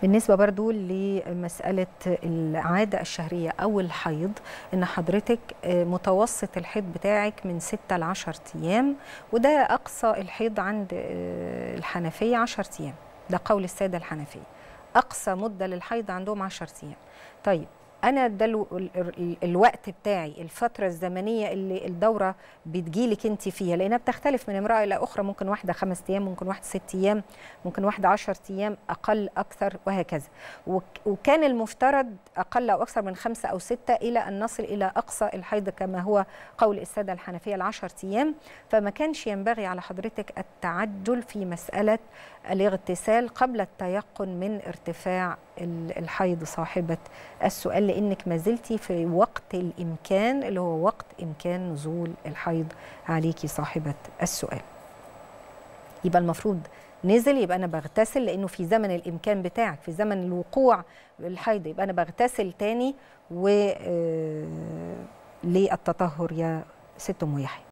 بالنسبة برضو لمسألة العادة الشهرية أو الحيض إن حضرتك متوسط الحيض بتاعك من 6 ل 10 أيام وده أقصى الحيض عند الحنفية 10 أيام ده قول السادة الحنفية أقصى مدة للحيض عندهم 10 أيام طيب انا ده ال ال الوقت بتاعي الفتره الزمنيه اللي الدوره بتجيلك انت فيها لانها بتختلف من امراه الى اخرى ممكن واحده خمس ايام ممكن واحده ست ايام ممكن واحده 10 ايام اقل اكثر وهكذا وكان المفترض اقل او اكثر من خمسه او سته الى ان نصل الى اقصى الحيض كما هو قول الساده الحنفيه العشر ايام فما كانش ينبغي على حضرتك التعجل في مساله الاغتسال قبل التيقن من ارتفاع الحيض صاحبه السؤال لانك ما زلتي في وقت الامكان اللي هو وقت امكان نزول الحيض عليكي صاحبه السؤال يبقى المفروض نزل يبقى انا بغتسل لانه في زمن الامكان بتاعك في زمن الوقوع الحيض يبقى انا بغتسل تاني و للتطهر يا ست ام يحيى